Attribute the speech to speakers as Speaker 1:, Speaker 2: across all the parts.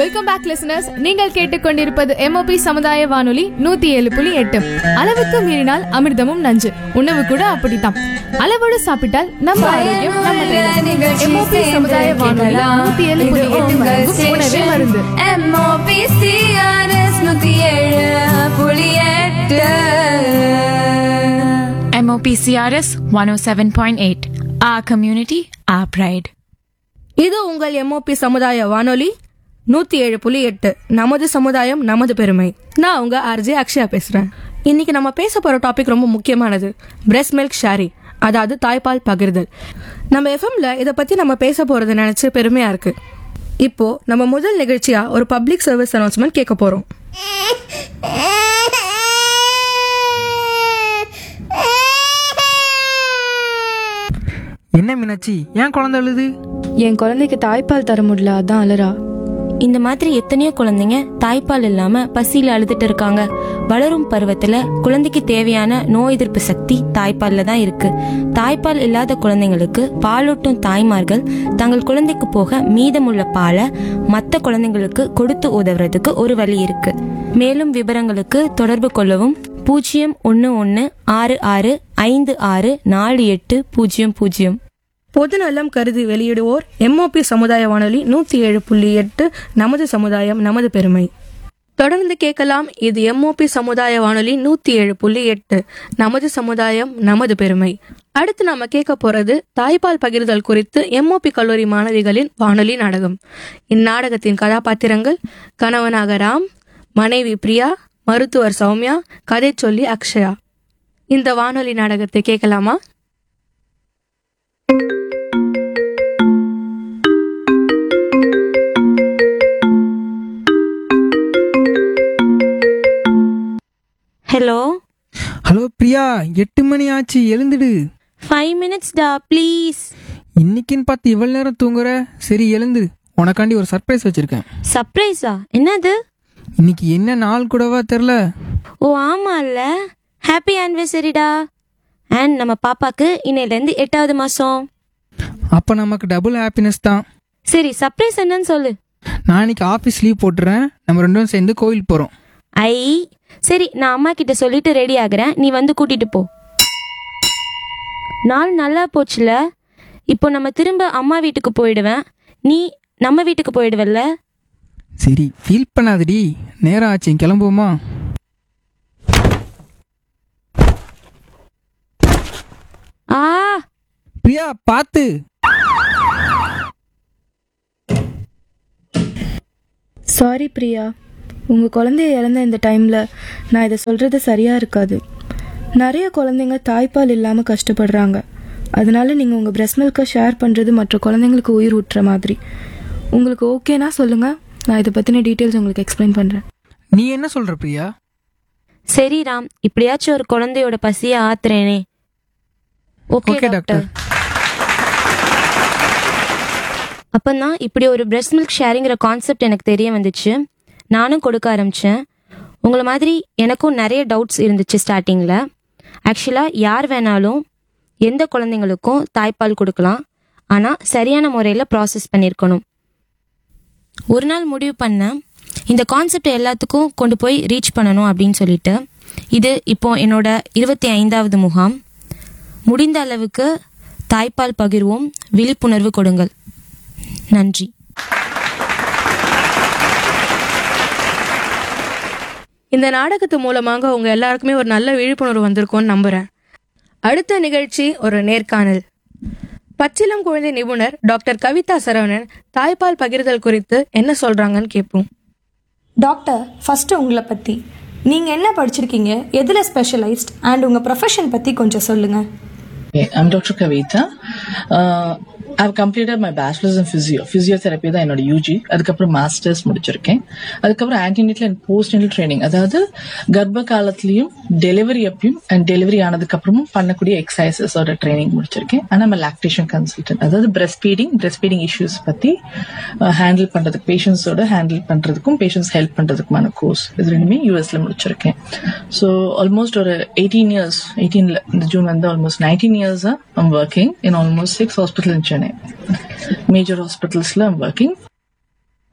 Speaker 1: Welcome back listeners நீங்கள் கேட்டுக்கொண்டிருப்பது MOP சமுதாய வானொலி நூத்தி ஏழு புள்ளி எட்டு அளவுக்கு மீறினால் அமிர்தமும் நஞ்சு உணவு கூட அப்படித்தான் அளவோடு சாப்பிட்டால் நம்ம ஆரோக்கியம் நம்ம கையில. எம்ஓபி சமுதாய வானொலி நூத்தி ஏழு புள்ளி எட்டு வழங்கும் உணவே மருந்து
Speaker 2: MOPCRS 107.8. Our community, our pride.
Speaker 3: இது உங்கள் எம்ஓபி சமுதாய வானொலி நூத்தி ஏழு புள்ளி எட்டு நமது சமுதாயம் நமது பெருமை நான் உங்க ஆர்ஜே அக்ஷயா பேசுறேன் இன்னைக்கு நம்ம பேச போற டாபிக் ரொம்ப முக்கியமானது பிரஸ்ட் மில்க் ஷேரிங் அதாவது தாய்ப்பால் பகிர்தல் நம்ம எஃப்எம்ல இதை பத்தி நம்ம பேச போறது நினைச்சு பெருமையா இருக்கு இப்போ நம்ம முதல் நிகழ்ச்சியா ஒரு பப்ளிக் சர்வீஸ் அனௌன்ஸ்மெண்ட் கேட்க போறோம்
Speaker 4: என்ன மீனாட்சி ஏன் குழந்தை அழுது
Speaker 5: என் குழந்தைக்கு தாய்ப்பால் தர முடியல அதான் அலறா
Speaker 6: இந்த மாதிரி எத்தனையோ குழந்தைங்க தாய்ப்பால் இல்லாம பசியில அழுதுட்டு இருக்காங்க வளரும் பருவத்துல குழந்தைக்கு தேவையான நோய் எதிர்ப்பு சக்தி தாய்ப்பால்ல தான் இருக்கு தாய்ப்பால் இல்லாத குழந்தைங்களுக்கு பாலூட்டும் தாய்மார்கள் தங்கள் குழந்தைக்கு போக மீதமுள்ள பாலை மற்ற குழந்தைங்களுக்கு கொடுத்து உதவுறதுக்கு ஒரு வழி இருக்கு மேலும் விவரங்களுக்கு தொடர்பு கொள்ளவும் பூஜ்ஜியம் ஒன்று ஒன்று ஆறு ஆறு ஐந்து ஆறு நாலு எட்டு பூஜ்ஜியம் பூஜ்ஜியம்
Speaker 3: பொதுநலம் கருதி வெளியிடுவோர் எம்ஓபி சமுதாய வானொலி நூத்தி ஏழு புள்ளி எட்டு நமது சமுதாயம் நமது பெருமை தொடர்ந்து கேட்கலாம் இது எம்ஓபி சமுதாய வானொலி நூத்தி ஏழு புள்ளி எட்டு நமது சமுதாயம் நமது பெருமை அடுத்து நாம கேட்க போறது தாய்ப்பால் பகிர்தல் குறித்து எம்ஓபி கல்லூரி மாணவிகளின் வானொலி நாடகம் இந்நாடகத்தின் கதாபாத்திரங்கள் கணவனாக ராம் மனைவி பிரியா மருத்துவர் சௌமியா கதை சொல்லி அக்ஷயா இந்த வானொலி நாடகத்தை கேட்கலாமா
Speaker 6: ஹலோ
Speaker 4: ஹலோ பிரியா எட்டு மணி ஆச்சு எழுந்துடு
Speaker 6: ஃபைவ் மினிட்ஸ் டா ப்ளீஸ்
Speaker 4: இன்னைக்குன்னு பார்த்து இவ்வளவு நேரம் தூங்குற சரி எழுந்து உனக்காண்டி ஒரு சர்ப்ரைஸ் வச்சிருக்கேன்
Speaker 6: சர்ப்ரைஸா என்னது
Speaker 4: இன்னைக்கு என்ன நாள் கூடவா தெரில
Speaker 6: ஓ ஆமால்ல ஹாப்பி ஆனிவர்சரிடா அண்ட் நம்ம பாப்பாக்கு இன்னையிலேருந்து எட்டாவது மாதம்
Speaker 4: அப்போ நமக்கு டபுள் ஹாப்பினஸ் தான்
Speaker 6: சரி சர்ப்ரைஸ் என்னன்னு சொல்லு
Speaker 4: நான் இன்னைக்கு ஆஃபீஸ் லீவ் போட்டுறேன் நம்ம ரெண்டு பேரும் சேர்ந்து கோயில் போகிறோம்
Speaker 6: ஐ சரி நான் அம்மா கிட்ட சொல்லிட்டு ரெடி ஆகுறேன் நீ வந்து கூட்டிட்டு போ நாள் நல்லா போச்சுல இப்போ நம்ம திரும்ப அம்மா வீட்டுக்கு போயிடுவேன் நீ நம்ம வீட்டுக்கு போயிடுவல்ல
Speaker 4: சரி ஃபீல் பண்ணாதடி நேரம் ஆச்சு கிளம்புவோமா
Speaker 6: ஆ
Speaker 4: பிரியா பார்த்து
Speaker 5: சாரி பிரியா உங்க குழந்தைய இழந்த இந்த டைம்ல நான் இதை சொல்றது சரியா இருக்காது நிறைய குழந்தைங்க தாய்ப்பால் இல்லாம கஷ்டப்படுறாங்க அதனால நீங்க உங்க பிரஸ்ட் மில்கை ஷேர் பண்றது மற்ற குழந்தைங்களுக்கு உயிர் ஊட்டுற மாதிரி உங்களுக்கு ஓகேனா சொல்லுங்க நான் இதை பத்தின டீட்டெயில்ஸ் உங்களுக்கு எக்ஸ்பிளைன் பண்றேன்
Speaker 4: நீ என்ன சொல்ற பிரியா
Speaker 6: சரி ராம் இப்படியாச்சும் ஒரு குழந்தையோட பசியை ஆத்துறேனே ஓகே
Speaker 4: ஓகே
Speaker 6: டாக்டர்
Speaker 4: டாக்டர்
Speaker 6: அப்பந்தான் இப்படி ஒரு பிரஸ்ட் மில்க் ஷேரிங்கிற கான்செப்ட் எனக்கு தெரிய வந்துச்சு நானும் கொடுக்க ஆரம்பித்தேன் உங்களை மாதிரி எனக்கும் நிறைய டவுட்ஸ் இருந்துச்சு ஸ்டார்டிங்கில் ஆக்சுவலாக யார் வேணாலும் எந்த குழந்தைங்களுக்கும் தாய்ப்பால் கொடுக்கலாம் ஆனால் சரியான முறையில் ப்ராசஸ் பண்ணியிருக்கணும் ஒரு நாள் முடிவு பண்ணேன் இந்த கான்செப்ட் எல்லாத்துக்கும் கொண்டு போய் ரீச் பண்ணணும் அப்படின்னு சொல்லிட்டு இது இப்போ என்னோட இருபத்தி ஐந்தாவது முகாம் முடிந்த அளவுக்கு தாய்ப்பால் பகிர்வோம் விழிப்புணர்வு கொடுங்கள் நன்றி
Speaker 3: இந்த நாடகத்து மூலமாக உங்க எல்லாருக்குமே ஒரு நல்ல விழிப்புணர்வு வந்திருக்கும்னு நம்புறேன் அடுத்த நிகழ்ச்சி ஒரு நேர்காணல் பச்சிலம் குழந்தை நிபுணர் டாக்டர் கவிதா சரவணன் தாய்ப்பால் பகிர்தல் குறித்து என்ன சொல்றாங்கன்னு கேட்போம்
Speaker 7: டாக்டர் ஃபஸ்ட்டு உங்களை பற்றி நீங்கள் என்ன படிச்சிருக்கீங்க எதில் ஸ்பெஷலைஸ்ட் அண்ட் உங்கள் ப்ரொஃபஷன் பற்றி கொஞ்சம் சொல்லுங்கள்
Speaker 8: Okay, I'm Dr. Kavita. Uh, I've completed my bachelor's in physio. Physiotherapy தான் என்னோட யூஜி அதுக்கப்புறம் மாஸ்டர்ஸ் முடிச்சிருக்கேன் அதுக்கப்புறம் ஆன்டினேட்டல் அண்ட் போஸ்ட் ட்ரைனிங் அதாவது கர்ப்ப காலத்துலயும் டெலிவரி அப்பயும் அண்ட் டெலிவரி ஆனதுக்கு அப்புறமும் பண்ணக்கூடிய எக்ஸசைசஸோட ட்ரைனிங் முடிச்சிருக்கேன் ஆனா நம்ம லாக்டேஷன் கன்சல்டன்ட் அதாவது breastfeeding breastfeeding issues பத்தி ஹேண்டில் பண்றதுக்கு பேஷண்ட்ஸோட ஹேண்டில் பண்றதுக்கும் பேஷண்ட்ஸ் ஹெல்ப் பண்றதுக்குமான கோர்ஸ் இது ரெண்டுமே யூஎஸ்ல முடிச்சிருக்கேன் ஸோ ஆல்மோஸ்ட் ஒரு எயிட்டீன் இயர்ஸ் எயிட்டீன்ல இந்த ஜூன் வந்து ஆல்மோஸ்ட் நைன்டீன் இயர்ஸா I'm working in almost six hospital in Chennai major ஹாஸ்பிட்டல்ஸ்ல ஐம் ஒர்க்கிங்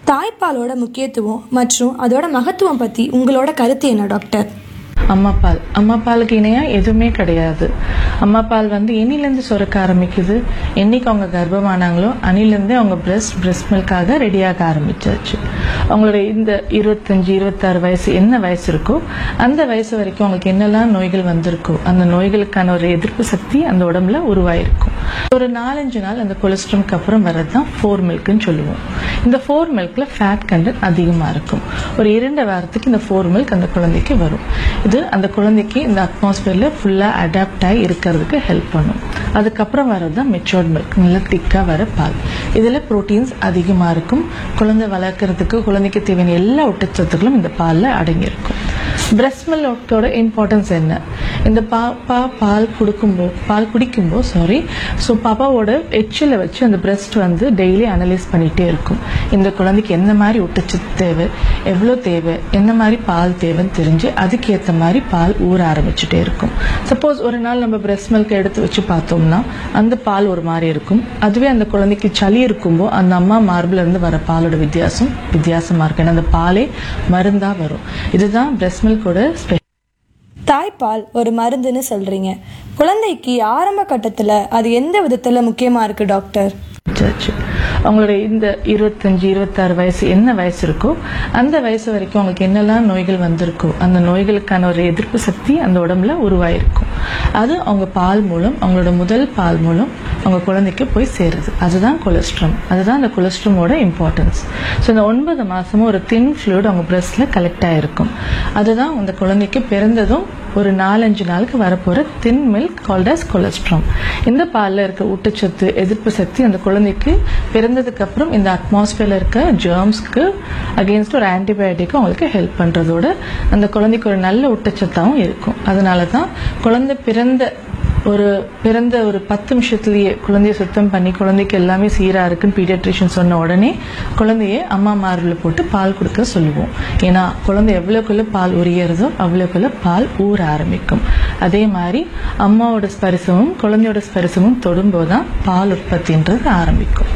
Speaker 7: தாய்ப்பாலோட முக்கியத்துவம் மற்றும் அதோட மகத்துவம் பற்றி உங்களோட கருத்து என்ன டாக்டர்
Speaker 8: அம்மா பால் அம்மா பாலுக்கு இணையா எதுவுமே கிடையாது அம்மா பால் வந்து எண்ணிலேருந்து சுரக்க ஆரம்பிக்குது என்னைக்கு அவங்க கர்ப்பமானாங்களோ அணிலேருந்தே அவங்க பிரஸ்ட் பிரஸ்ட் மில்காக ரெடியாக ஆரம்பிச்சாச்சு அவங்களோட இந்த இருபத்தஞ்சு இருபத்தாறு வயசு என்ன வயசு இருக்கோ அந்த வயசு வரைக்கும் அவங்களுக்கு என்னெல்லாம் நோய்கள் வந்திருக்கோ அந்த நோய்களுக்கான ஒரு எதிர்ப்பு சக்தி அந்த உடம்புல உருவாயிருக்கும் ஒரு நாலஞ்சு நாள் அந்த கொலஸ்ட்ரால்க்கு அப்புறம் வர்றது தான் ஃபோர் மில்க்னு சொல்லுவோம் இந்த ஃபோர் மில்க்ல ஃபேட் கண்டென்ட் அதிகமாக இருக்கும் ஒரு இரண்டு வாரத்துக்கு இந்த ஃபோர் மில்க் அந்த குழந்தைக்கு வரும் இது அந்த குழந்தைக்கு இந்த அட்மாஸ்பியர்ல ஃபுல்லாக அடாப்ட் ஆகி இருக்கிறதுக்கு ஹெல்ப் பண்ணும் அதுக்கப்புறம் வர்றது தான் மெச்சோர்ட் மில்க் நல்லா திக்காக வர பால் இதில் ப்ரோட்டீன்ஸ் அதிகமாக இருக்கும் குழந்தை வளர்க்குறதுக்கு குழந்தைக்கு தேவையான எல்லா ஊட்டச்சத்துக்களும் இந்த பாலில் அடங்கியிருக்கும் பிரஸ்ட் மில்கோட இம்பார்ட்டன்ஸ் என்ன இந்த பாப்பா பால் கொடுக்கும்போது பால் குடிக்கும்போது சாரி ஸோ பாப்பாவோட எச்சில் வச்சு அந்த பிரஸ்ட் வந்து டெய்லி அனலைஸ் பண்ணிகிட்டே இருக்கும் இந்த குழந்தைக்கு என்ன மாதிரி ஊட்டச்சத்து தேவை எவ்வளோ தேவை என்ன மாதிரி பால் தேவைன்னு தெரிஞ்சு அதுக்கேற்ற மாதிரி பால் ஊற ஆரம்பிச்சுட்டே இருக்கும் சப்போஸ் ஒரு நாள் நம்ம பிரஸ்ட் மில்க் எடுத்து வச்சு பார்த்தோம்னா அந்த பால் ஒரு மாதிரி இருக்கும் அதுவே அந்த குழந்தைக்கு சளி இருக்கும்போது அந்த அம்மா மார்பில் இருந்து வர பாலோட வித்தியாசம் வித்தியாசமாக இருக்கு ஏன்னா அந்த பாலே மருந்தாக வரும் இதுதான் பிரஸ்ட் மில்கோட ஸ்பெ
Speaker 7: தாய்ப்பால் ஒரு மருந்துன்னு சொல்றீங்க குழந்தைக்கு ஆரம்ப கட்டத்தில் அது எந்த விதத்தில் முக்கியமாக இருக்கு டாக்டர்
Speaker 8: சர்ச்சு அவங்களோட இந்த இருபத்தஞ்சு இருபத்தாறு வயசு என்ன வயசு இருக்கோ அந்த வயசு வரைக்கும் அவங்களுக்கு என்னெல்லாம் நோய்கள் வந்திருக்கோ அந்த நோய்களுக்கான ஒரு எதிர்ப்பு சக்தி அந்த உடம்புல உருவாயிருக்கும் அது அவங்க பால் மூலம் அவங்களோட முதல் பால் மூலம் அவங்க குழந்தைக்கு போய் சேருது அதுதான் கொலஸ்ட்ரம் அதுதான் அந்த கொலஸ்ட்ரமோட இம்பார்ட்டன்ஸ் ஸோ இந்த ஒன்பது மாசமும் ஒரு தின் ஃப்ளூட் அவங்க பிரஸ்ட்ல கலெக்ட் ஆயிருக்கும் அதுதான் அந்த குழந்தைக்கு பிறந்ததும் ஒரு நாலஞ்சு நாளுக்கு வரப்போற thin milk called as colostrum இந்த பாலில் இருக்க ஊட்டச்சத்து எதிர்ப்பு சக்தி அந்த குழந்தைக்கு பிறந்ததுக்கு அப்புறம் இந்த அட்மாஸ்பியர்ல இருக்க ஜேர்ம்ஸ்க்கு அகேன்ஸ்ட் ஒரு ஆன்டிபயோட்டிக்கும் அவங்களுக்கு ஹெல்ப் பண்றதோட அந்த குழந்தைக்கு ஒரு நல்ல ஊட்டச்சத்தாகவும் இருக்கும் அதனால தான் குழந்தை பிறந்த ஒரு பிறந்த ஒரு பத்து நிமிஷத்துலயே குழந்தைய சுத்தம் பண்ணி குழந்தைக்கு எல்லாமே சீரா இருக்குன்னு பீடியாட்ரிஷியன் சொன்ன உடனே குழந்தைய அம்மா மார்பில் போட்டு பால் கொடுக்க சொல்லுவோம் ஏன்னா குழந்தை எவ்வளோக்குள்ள பால் உரியறதோ அவ்வளோக்குள்ள பால் ஊற ஆரம்பிக்கும் அதே மாதிரி அம்மாவோட ஸ்பரிசமும் குழந்தையோட ஸ்பரிசமும் தொடும்போது தான் பால் உற்பத்தின்றது ஆரம்பிக்கும்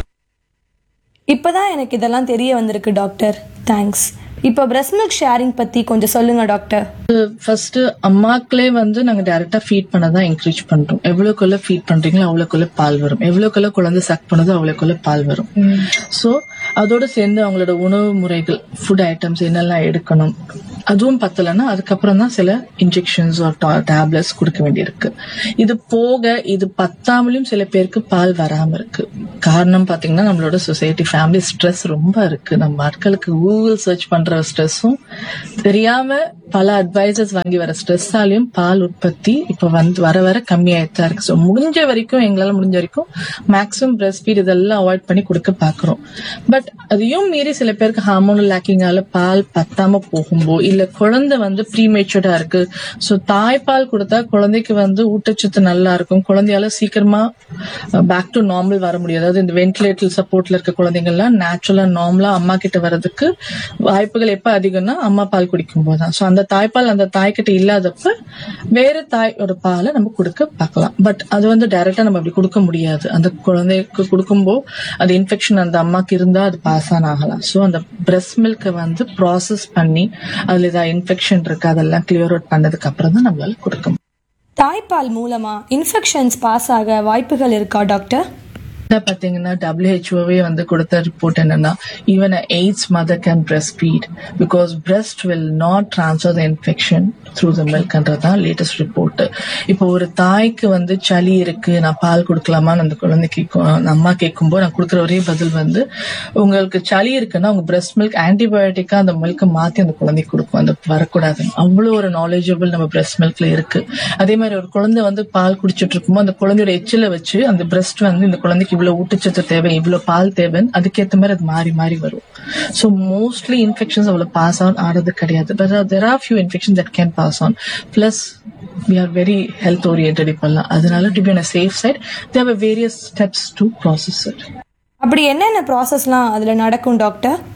Speaker 7: இப்போதான் எனக்கு இதெல்லாம் தெரிய வந்திருக்கு டாக்டர் தேங்க்ஸ் இப்போ பிரஸ்ட் மில்க் ஷேரிங் பற்றி கொஞ்சம் சொல்லுங்க டாக்டர்
Speaker 8: ஃபர்ஸ்ட் அம்மாக்களே வந்து நாங்க டைரக்டா ஃபீட் பண்ண தான் என்கரேஜ் பண்றோம் எவ்வளவுக்குள்ள ஃபீட் பண்றீங்களோ அவ்வளவுக்குள்ள பால் வரும் எவ்வளவுக்குள்ள குழந்தை சக் பண்ணுதோ அவ்வளவுக்குள்ள பால் வரும் சோ அதோட சேர்ந்து அவங்களோட உணவு முறைகள் ஃபுட் ஐட்டம்ஸ் என்னெல்லாம் எடுக்கணும் அதுவும் பத்தலைன்னா அதுக்கப்புறம் தான் சில இன்ஜெக்ஷன்ஸ் டேப்லெட்ஸ் கொடுக்க வேண்டியிருக்கு இது போக இது பத்தாமலையும் சில பேருக்கு பால் வராம இருக்கு காரணம் பாத்தீங்கன்னா நம்மளோட சொசைட்டி ஃபேமிலி ஸ்ட்ரெஸ் ரொம்ப இருக்கு நம்ம மக்களுக்கு கூகுள் சர்ச் பண்ற ஸ்ட்ரெஸ்ஸும் தெரியாம பல அட்வைசஸ் வாங்கி வர ஸ்ட்ரெஸ்ஸாலையும் பால் உற்பத்தி இப்ப வந்து வர வர கம்மியாயிட்டு தான் இருக்கு ஸோ முடிஞ்ச வரைக்கும் எங்களால முடிஞ்ச வரைக்கும் மேக்ஸிமம் பிரஸ்ட் ஃபீட் இதெல்லாம் அவாய்ட் பண்ணி கொடுக்க பாக்குறோம் பட் அதையும் மீறி சில பேருக்கு ஹார்மோனல் லேக்கிங்கால பால் பத்தாம போகும்போ இல்ல குழந்தை வந்து ப்ரீமேச்சர்டா இருக்கு ஸோ தாய்ப்பால் கொடுத்தா குழந்தைக்கு வந்து ஊட்டச்சத்து நல்லா இருக்கும் குழந்தையால சீக்கிரமா பேக் டு நார்மல் வர முடியாது அதாவது இந்த வென்டிலேட்டர் சப்போர்ட்ல இருக்க குழந்தைங்கள்லாம் நேச்சுரலா நார்மலா அம்மா கிட்ட வர்றதுக்கு வாய்ப்புகள் எப்ப அதிகம்னா அம்மா பால் குடிக்கும் போதுதான் ஸோ அந்த தாய்ப்பால் அந்த தாய்கிட்ட இல்லாதப்ப வேற தாயோட பாலை நம்ம கொடுக்க பார்க்கலாம் பட் அது வந்து டைரக்டா நம்ம அப்படி கொடுக்க முடியாது அந்த குழந்தைக்கு கொடுக்கும்போது அது இன்ஃபெக்ஷன் அந்த அம்மாக்கு இருந்தா அது பாஸ் ஆன் ஆகலாம் ஸோ அந்த பிரஸ்ட் மில்கை வந்து ப்ராசஸ் பண்ணி அதுல ஏதாவது இன்ஃபெக்ஷன் இருக்கு அதெல்லாம் கிளியர் அவுட் பண்ணதுக்கு அப்புறம் தான் நம்மளால கொடுக்க முடியும்
Speaker 7: தாய்ப்பால் மூலமா இன்ஃபெக்ஷன்ஸ் பாஸ் ஆக வாய்ப்புகள் இருக்கா டாக்டர்
Speaker 8: இதை பாத்தீங்கன்னா டபிள்யூஹெச்ஓவே வந்து கொடுத்த ரிப்போர்ட் என்னன்னா even AIDS mother can breastfeed because breast will not transfer the infection through the மில்க்ன்றதான் லேட்டஸ்ட் ரிப்போர்ட் இப்போ ஒரு தாய்க்கு வந்து சளி இருக்கு நான் பால் கொடுக்கலாமான்னு அந்த குழந்தைக்கு கொ- அந்த அம்மா கேட்கும்போது நான் கொடுக்குற ஒரே பதில் வந்து உங்களுக்கு சளி இருக்குன்னா உங்க பிரஸ்ட் மில்க் ஆன்டிபயோட்டிக்கா அந்த மில்க்கை மாத்தி அந்த குழந்தைக்கு கொடுக்கும் அந்த வரக்கூடாது அவ்வளவு ஒரு நாலேஜபிள் நம்ம பிரஸ்ட் மில்க்ல இருக்கு அதே மாதிரி ஒரு குழந்தை வந்து பால் குடிச்சிட்டு இருக்கும்போது அந்த குழந்தையோட எச்சில வச்சு அந்த பிரஸ்ட் வந்து இந்த குழந்தைக்கு இவ்வளவு ஊட்டச்சத்து தேவை இவ்வளவு பால் தேவைன்னு அதுக்கேற்ற மாதிரி அது மாறி மாறி வரும் ஸோ மோஸ்ட்லி இன்ஃபெக்ஷன்ஸ் அவ்வளவு பாஸ் ஆன் ஆறது கிடையாது but there are few infection that can pass on plus we are very health oriented இப்பெல்லாம் அதனால to be on a safe side there were various steps to process it
Speaker 7: அப்படி என்னென்ன ப்ராசஸ்லாம் அதில் நடக்கும் doctor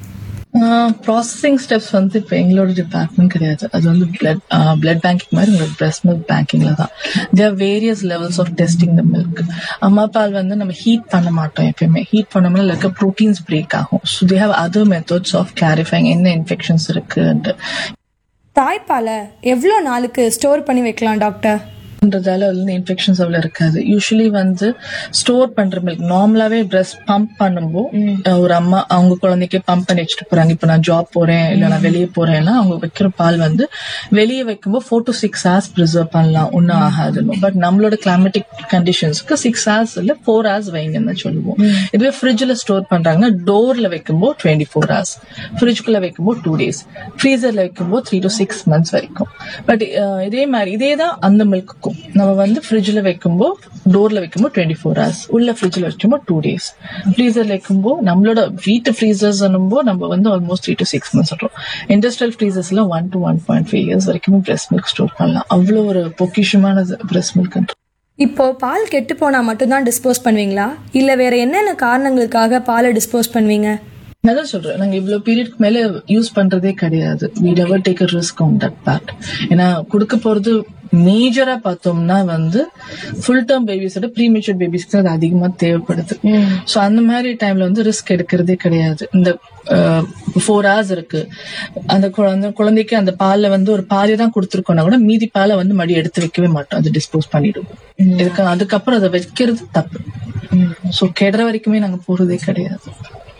Speaker 8: processing steps வந்து இப்போ எங்களோட department கிடையாது அது வந்து பிளட் பிளட் பேங்கிங் மாதிரி உங்களோட பிரஸ்ட் மில்க் பேங்கிங்ல தான் there various levels of testing the milk அம்மா பால் வந்து நம்ம ஹீட் பண்ண மாட்டோம் எப்பயுமே ஹீட் பண்ணோம்னா இருக்க ப்ரோட்டீன்ஸ் பிரேக் ஆகும் so they have other methods of clarifying என்ன இன்ஃபெக்ஷன்ஸ் இருக்குன்ட்டு
Speaker 7: தாய்ப்பாலை எவ்வளோ நாளுக்கு ஸ்டோர் பண்ணி வைக்கலாம் டாக்டர்
Speaker 8: பண்றதால வந்து இன்ஃபெக்ஷன்ஸ் அவ்வளவு இருக்காது யூஸ்வலி வந்து ஸ்டோர் பண்ற மில்க் நார்மலாவே பிரஸ்ட் பம்ப் பண்ணும்போது அஹ், ஒரு அம்மா அவங்க குழந்தைக்கு பம்ப் பண்ணி வச்சுட்டு போறாங்க இப்ப நான் ஜாப் போறேன் இல்ல நான் வெளியே போறேன்னா அவங்க வைக்கிற பால் வந்து வெளியே வைக்கும்போது four to six hours preserve பண்ணலாம் ஒன்னும் ஆகாதுன்னு பட் நம்மளோட கிளைமேட்டிக் கண்டிஷன்ஸ்க்கு சிக்ஸ் ஹவர்ஸ் இல்ல ஃபோர் ஹவர்ஸ் வைங்கன்னு தான் சொல்லுவோம் இதுவே ஃப்ரிட்ஜ்ல ஸ்டோர் பண்றாங்க டோர்ல வைக்கும்போது டுவெண்ட்டி ஃபோர் ஹவர்ஸ் ஃப்ரிட்ஜ்குள்ள வைக்கும்போது டூ டேஸ் ஃப்ரீசர்ல வைக்கும்போது த்ரீ டு சிக்ஸ் மந்த்ஸ் வரைக்கும் பட் இதே மாதிரி இதே தான் அந்த மில்க்குக்கும் நம்ம வந்து ஃப்ரிட்ஜ்ல வைக்கும்போது டோர்ல வைக்கும்போது டுவெண்ட்டி ஃபோர் ஹவர்ஸ் உள்ள ஃப்ரிட்ஜ்ல வைக்கும்போது டூ டேஸ் ஃப்ரீசர்ல வைக்கும்போது நம்மளோட வீட்டு ஃப்ரீசர்ஸ் போது நம்ம வந்து almost three to six months சொல்றோம் இண்டஸ்ட்ரியல் ஃப்ரீசர்ஸ்ல one to one point five years வரைக்கும் பிரஸ்ட் மில்க் ஸ்டோர் பண்ணலாம் அவ்வளோ ஒரு பொக்கிஷமான பிரஸ்ட் மில்க்
Speaker 7: இப்போ பால் கெட்டு போனா மட்டும்தான் டிஸ்போஸ் பண்ணுவீங்களா இல்ல வேற என்னென்ன காரணங்களுக்காக பாலை டிஸ்போஸ் பண்ணுவீங்க
Speaker 8: நான் தான் சொல்றேன் நாங்க இவ்வளவு பீரியட்க்கு மேல யூஸ் பண்றதே கிடையாது we never take a risk on that part ஏன்னா கொடுக்க போறது மேஜரா பார்த்தோம்னா வந்து ஃபுல் டேர்ம் பேபிஸோட ப்ரீமெச்சூர் பேபிஸ்க்கு அது அதிகமா தேவைப்படுது சோ அந்த மாதிரி டைம்ல வந்து ரிஸ்க் எடுக்கிறதே கிடையாது இந்த ஃபோர் ஹவர்ஸ் இருக்கு அந்த குழந்தை குழந்தைக்கு அந்த பால்ல வந்து ஒரு பாதி தான் கொடுத்துருக்கோம்னா கூட மீதி பாலை வந்து மறுபடியும் எடுத்து வைக்கவே மாட்டோம் அது டிஸ்போஸ் பண்ணிடுவோம் இதுக்கு அதுக்கப்புறம் அதை வைக்கிறது தப்பு சோ கெடுற வரைக்குமே நாங்க போறதே கிடையாது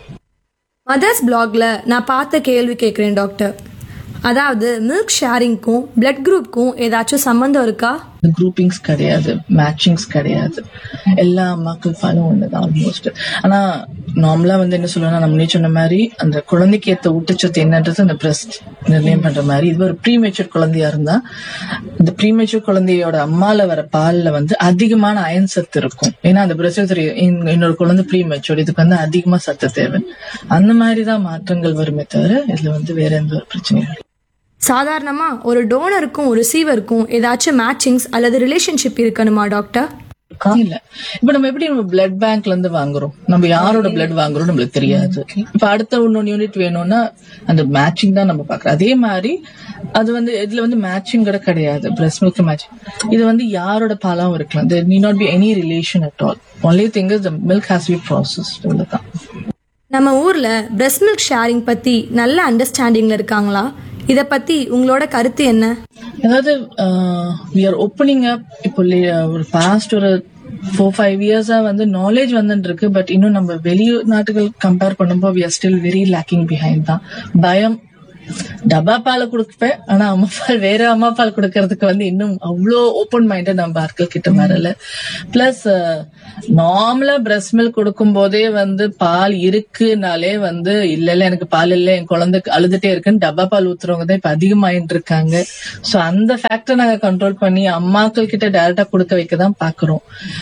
Speaker 7: மதர்ஸ் பிளாக்ல நான் பார்த்த கேள்வி கேட்குறேன் டாக்டர் அதாவது மில்க் ஷேரிங்க்கும் பிளட் குரூப்க்கும் ஏதாச்சும் சம்மந்தம் இருக்கா
Speaker 8: குரூப்பிங்ஸ் கிடையாது மேட்சிங்ஸ் கிடையாது எல்லா மக்கள் பாலும் ஒண்ணுதான் ஆல்மோஸ்ட் ஆனா நார்மலா வந்து என்ன சொல்லுவேன்னா நம்ம நீ சொன்ன மாதிரி அந்த குழந்தைக்கு ஏத்த ஊட்டச்சத்து என்னன்றது அந்த பிரஸ்ட் நிர்ணயம் பண்ற மாதிரி இது ஒரு ப்ரீமேச்சர் குழந்தையா இருந்தா இந்த ப்ரீமேச்சர் குழந்தையோட அம்மால வர பால்ல வந்து அதிகமான அயன் சத்து இருக்கும் ஏன்னா அந்த பிரஸ்ட் இன்னொரு குழந்தை ப்ரீமேச்சர் இதுக்கு வந்து அதிகமா சத்து தேவை அந்த மாதிரிதான் மாற்றங்கள் வருமே தவிர இதுல வந்து வேற எந்த ஒரு பிரச்சனையும் இல்லை
Speaker 7: சாதாரணமா ஒரு டோனருக்கும் ஒரு ரிசீவருக்கும் ஏதாச்சும் மேட்சிங்ஸ் அல்லது ரிலேஷன்ஷிப் இருக்கணுமா டாக்டர்
Speaker 8: இல்ல இப்ப நம்ம எப்படி நம்ம பிளட் பேங்க்ல இருந்து வாங்குறோம் நம்ம யாரோட பிளட் வாங்குறோம் நம்மளுக்கு தெரியாது இப்ப அடுத்த இன்னொன்னு யூனிட் வேணும்னா அந்த மேட்சிங் தான் நம்ம பாக்குறோம் அதே மாதிரி அது வந்து இதுல வந்து மேட்சிங் கூட கிடையாது பிரஸ்ட் மில்க் மேட்சிங் இது வந்து யாரோட பாலாவும் இருக்கலாம் there need not be any relation at all only thing is the milk has to be processed இவ்வளவுதான்
Speaker 7: நம்ம ஊர்ல பிரஸ்ட் மில்க் ஷேரிங் பத்தி நல்ல அண்டர்ஸ்டாண்டிங்ல இருக்காங்களா இத பத்தி உங்களோட கருத்து என்ன
Speaker 8: அதாவது வி ஆர் ஓப்பனிங் அப் இப்போ லே- ஒரு பாஸ்ட் ஒரு ஃபோர் ஃபைவ் இயர்ஸா வந்து நாலேஜ் வந்துட்டு இருக்கு பட் இன்னும் நம்ம வெளிநாட்டுகள் கம்பேர் பண்ணும்போது we are still very lacking behind தான் பயம் டப்பா பாலை கொடுப்பேன் ஆனா அம்மா பால் வேற அம்மா பால் கொடுக்கறதுக்கு வந்து இன்னும் அவ்வளோ ஓப்பன் மைண்டட் நம்ம ஆட்கள் கிட்ட வரல பிளஸ் நார்மலா பிரஸ்ட் மில்க் கொடுக்கும் போதே வந்து பால் இருக்குனாலே வந்து இல்ல இல்ல எனக்கு பால் இல்ல என் குழந்தைக்கு அழுதுட்டே இருக்குன்னு டப்பா பால் ஊத்துறவங்க தான் இப்ப அதிகமாயிட்டு இருக்காங்க சோ அந்த ஃபேக்டர் நாங்க கண்ட்ரோல் பண்ணி அம்மாக்கள் கிட்ட டைரக்டா கொடுக்க வைக்க தான் பாக்குறோம்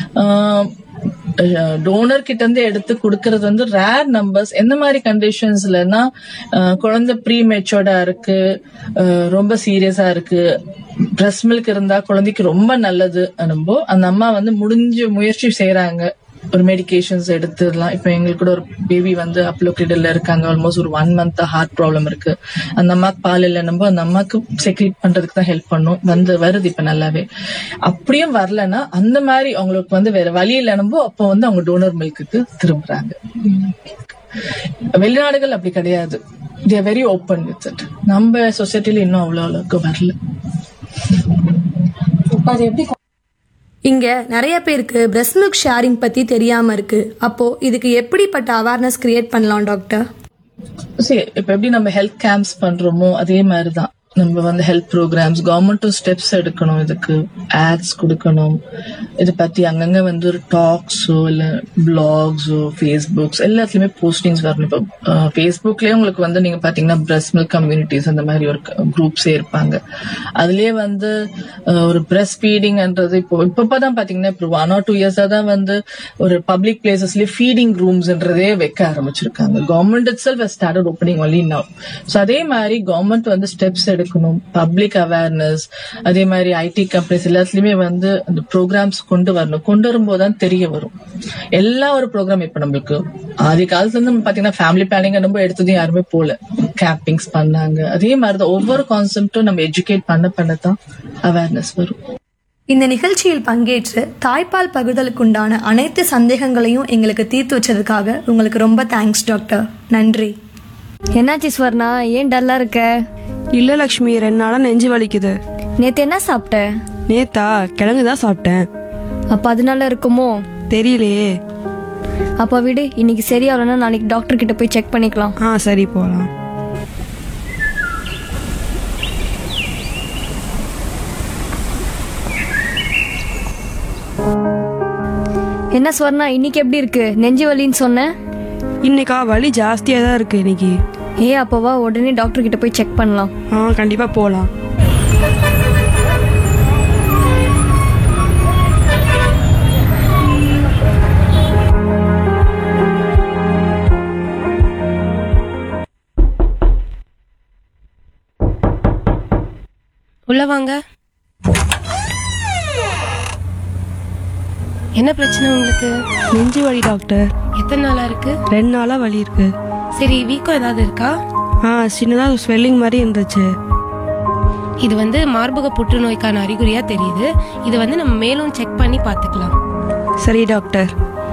Speaker 8: டோனர் கிட்ட இருந்து எடுத்து கொடுக்கறது வந்து ரேர் நம்பர்ஸ் எந்த மாதிரி கண்டிஷன்ஸ்லன்னா குழந்தை ப்ரீ மெச்சோர்டா இருக்கு அஹ் ரொம்ப சீரியஸா இருக்கு பிரஸ்ட் மில்க் இருந்தா குழந்தைக்கு ரொம்ப நல்லது அனுபவம் அந்த அம்மா வந்து முடிஞ்ச முயற்சி செய்யறாங்க ஒரு மெடிகேஷன்ஸ் எடுத்துடலாம் இப்ப எங்களுக்கு கூட ஒரு பேபி வந்து அப்ளோக்ரிடல்ல இருக்காங்க ஆல்மோஸ்ட் ஒரு ஒன் மந்த் ஹார்ட் ப்ராப்ளம் இருக்கு அந்த அம்மாக்கு பால் இல்லைன்னும் அந்த அம்மாக்கு செக்ரீட் பண்றதுக்கு தான் ஹெல்ப் பண்ணும் வந்து வருது இப்ப நல்லாவே அப்படியும் வரலன்னா அந்த மாதிரி அவங்களுக்கு வந்து வேற வழி இல்லைன்னும்போ அப்போ வந்து அவங்க டோனர் மில்க்குக்கு திரும்புறாங்க வெளிநாடுகள் அப்படி கிடையாது there very open with it நம்ம சொசைட்டில இன்னும் அவ்வளவு அளவுக்கு வரல
Speaker 7: இங்க நிறைய பேருக்கு பிரஸ்ட் மில்க் ஷேரிங் பத்தி தெரியாம இருக்கு அப்போ இதுக்கு எப்படிப்பட்ட அவேர்னஸ் கிரியேட் பண்ணலாம் டாக்டர்
Speaker 8: சரி இப்ப எப்படி நம்ம ஹெல்த் கேம்ப்ஸ் பண்றோமோ அதே மாதிரிதான் நம்ம வந்து ஹெல்த் ப்ரோக்ராம்ஸ் கவர்மெண்ட்டும் ஸ்டெப்ஸ் எடுக்கணும் இதுக்கு ஆட்ஸ் கொடுக்கணும் இதை பத்தி அங்கங்க வந்து ஒரு டாக்ஸோ இல்ல பிளாக்ஸோ ஃபேஸ்புக்ஸ் எல்லாத்துலயுமே போஸ்டிங்ஸ் வரணும் இப்போ ஃபேஸ்புக்லயே உங்களுக்கு வந்து நீங்க பாத்தீங்கன்னா பிரஸ்ட் மில்க் கம்யூனிட்டிஸ் அந்த மாதிரி ஒரு குரூப்ஸே இருப்பாங்க அதுலயே வந்து அஹ், ஒரு பிரஸ்ட் ஃபீடிங்ன்றது இப்போ இப்பதான் பாத்தீங்கன்னா இப்போ ஒன் ஆர் டூ இயர்ஸா தான் வந்து ஒரு பப்ளிக் பிளேசஸ்லயே ஃபீடிங் ரூம்ஸ்ன்றதே வைக்க ஆரம்பிச்சிருக்காங்க government itself started opening only now so அதே மாதிரி கவர்மெண்ட் வந்து ஸ்டெப்ஸ் எடுக்கணும் இருக்கணும் பப்ளிக் அவேர்னஸ் அதே மாதிரி ஐடி கம்பெனிஸ் எல்லாத்துலயுமே வந்து அந்த ப்ரோக்ராம்ஸ் கொண்டு வரணும் கொண்டு வரும்போது தான் தெரிய வரும் எல்லா ஒரு ப்ரோக்ராம் இப்ப நம்மளுக்கு ஆதி காலத்துல இருந்து நம்ம பாத்தீங்கன்னா ஃபேமிலி பிளானிங் ரொம்ப எடுத்ததும் யாருமே போல கேம்பிங்ஸ் பண்ணாங்க அதே மாதிரிதான் ஒவ்வொரு கான்செப்டும் நம்ம எஜுகேட் பண்ண பண்ண தான் அவேர்னஸ் வரும்
Speaker 7: இந்த நிகழ்ச்சியில் பங்கேற்று தாய்ப்பால் பகிர்தலுக்குண்டான அனைத்து சந்தேகங்களையும் எங்களுக்கு தீர்த்து வச்சதுக்காக உங்களுக்கு ரொம்ப தேங்க்ஸ் டாக்டர் நன்றி
Speaker 9: என்னாச்சு ஸ்வர்ணா ஏன் டல்லா இருக்க
Speaker 10: இல்ல லக்ஷ்மி ரெண்டு நாளா நெஞ்சு வலிக்குது
Speaker 9: நேத்து என்ன சாப்பிட்ட
Speaker 10: நேத்தா கிழங்கு தான் சாப்பிட்டேன்
Speaker 9: அப்ப அதனால இருக்குமோ
Speaker 10: தெரியலையே
Speaker 9: அப்ப விடு இன்னைக்கு சரியாகலன்னா நாளைக்கு டாக்டர் கிட்ட போய் செக் பண்ணிக்கலாம்
Speaker 10: ஆ சரி போலாம்
Speaker 9: என்ன ஸ்வர்ணா இன்னைக்கு எப்படி இருக்கு நெஞ்சு வலின்னு சொன்ன
Speaker 10: இன்னைக்கா வலி ஜாஸ்தியா தான் இருக்கு இன்னைக்கு
Speaker 9: ஏ அப்பவா உடனே டாக்டர் கிட்ட போய் செக் பண்ணலாம்
Speaker 10: ஆ கண்டிப்பா போலாம்
Speaker 11: உள்ள வாங்க என்ன பிரச்சனை உங்களுக்கு
Speaker 10: நெஞ்சு வலி டாக்டர்
Speaker 11: எத்தனை நாளா இருக்கு
Speaker 10: ரெண்டு நாளா வலி இருக்கு
Speaker 11: சரி வீக்கம் ஏதாவது இருக்கா
Speaker 10: ஆ சின்னதா ஸ்வெல்லிங் மாதிரி இருந்துச்சு
Speaker 11: இது வந்து மார்பக புற்றுநோய்க்கான அறிகுறியா தெரியுது இது வந்து நம்ம மேலும் செக் பண்ணி பார்த்துக்கலாம்
Speaker 10: சரி டாக்டர்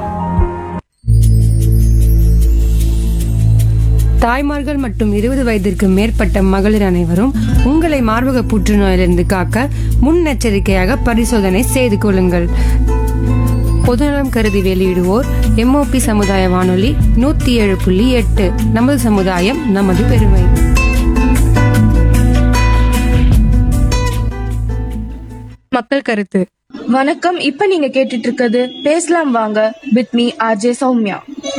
Speaker 12: தாய்மார்கள் மற்றும் இருபது வயதிற்கு மேற்பட்ட மகளிர் அனைவரும் உங்களை மார்பக புற்றுநோயிலிருந்து காக்க முன்னெச்சரிக்கையாக பரிசோதனை செய்து கொள்ளுங்கள் பொதுநலம் கருதி வெளியிடுவோர் எம்ஓபி சமுதாய வானொலி நூத்தி ஏழு புள்ளி எட்டு நமது சமுதாயம் நமது பெருமை
Speaker 3: மக்கள் கருத்து
Speaker 5: வணக்கம் இப்ப நீங்க கேட்டுட்டு இருக்கிறது பேசலாம் வாங்க வித் மீ ஆர்ஜே சௌமியா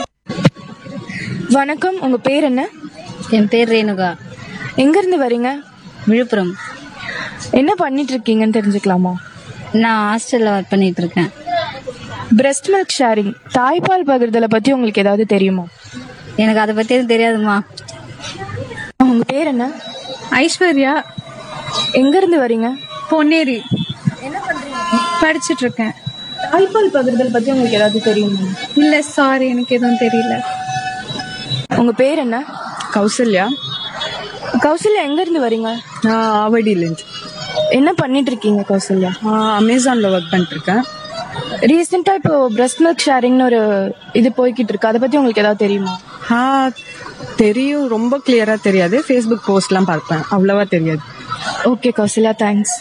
Speaker 5: வணக்கம் உங்க பேர் என்ன
Speaker 13: என் பேர் ரேணுகா
Speaker 5: எங்க இருந்து வரீங்க
Speaker 13: விழுப்புரம்
Speaker 5: என்ன பண்ணிட்டு இருக்கீங்கன்னு தெரிஞ்சுக்கலாமா
Speaker 13: நான் ஹாஸ்டல்ல ஒர்க் பண்ணிட்டு இருக்கேன்
Speaker 5: பிரஸ்ட் மில்க் ஷேரிங் தாய்ப்பால் பகிர்தலை பத்தி உங்களுக்கு ஏதாவது தெரியுமா
Speaker 13: எனக்கு அதை பத்தி எதுவும் தெரியாதுமா
Speaker 5: உங்க பேர் என்ன
Speaker 14: ஐஸ்வர்யா
Speaker 5: எங்க இருந்து வரீங்க
Speaker 14: பொன்னேரி படிச்சிட்டு இருக்கேன்
Speaker 5: தாய்ப்பால் பகிர்தல் பத்தி உங்களுக்கு ஏதாவது தெரியுமா
Speaker 14: இல்ல சாரி எனக்கு எதுவும் தெரியல
Speaker 5: உங்க பேர் என்ன
Speaker 14: கௌசல்யா
Speaker 5: கௌசல்யா எங்க இருந்து வரீங்க
Speaker 14: நான் ஆவடியிலேருந்து
Speaker 5: என்ன பண்ணிட்டு இருக்கீங்க கௌசல்யா
Speaker 14: அமேசான்ல ஒர்க் பண்ணிட்டு இருக்கேன்
Speaker 5: ரீசெண்டா இப்போ பிரஸ்ட் மில்க் ஷேரிங்னு ஒரு இது போய்கிட்டு இருக்கு அதை பத்தி உங்களுக்கு ஏதாவது தெரியுமா
Speaker 14: ஆ தெரியும் ரொம்ப கிளியரா தெரியாது ஃபேஸ்புக் போஸ்ட்லாம் பார்ப்பேன் அவ்வளவா தெரியாது
Speaker 5: ஓகே கௌசல்யா தேங்க்ஸ்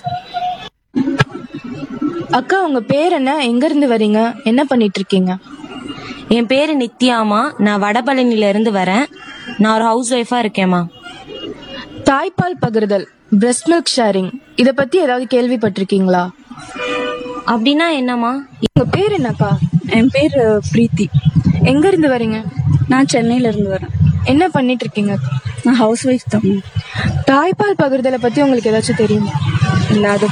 Speaker 5: அக்கா உங்க பேர் என்ன எங்க இருந்து வரீங்க என்ன பண்ணிட்டு இருக்கீங்க
Speaker 6: என் பேரு நித்யாமா நான் வடபழனில இருந்து வரேன் நான் ஒரு ஹவுஸ் ஒய்ஃபா இருக்கேம்மா
Speaker 5: தாய்ப்பால் பகிர்தல் பிரஸ்ட் மில்க் ஷேரிங் இத பத்தி ஏதாவது கேள்விப்பட்டிருக்கீங்களா
Speaker 6: அப்படின்னா என்னம்மா
Speaker 5: உங்க பேர் என்னக்கா
Speaker 14: என் பேர் பிரீத்தி
Speaker 5: எங்க இருந்து வரீங்க
Speaker 14: நான் சென்னையில இருந்து வரேன்
Speaker 5: என்ன பண்ணிட்டு இருக்கீங்க
Speaker 14: நான் ஹவுஸ் ஒய்ஃப் தான்
Speaker 5: தாய்ப்பால் பகிர்தலை பத்தி உங்களுக்கு ஏதாச்சும் தெரியுமா
Speaker 14: இல்ல அதை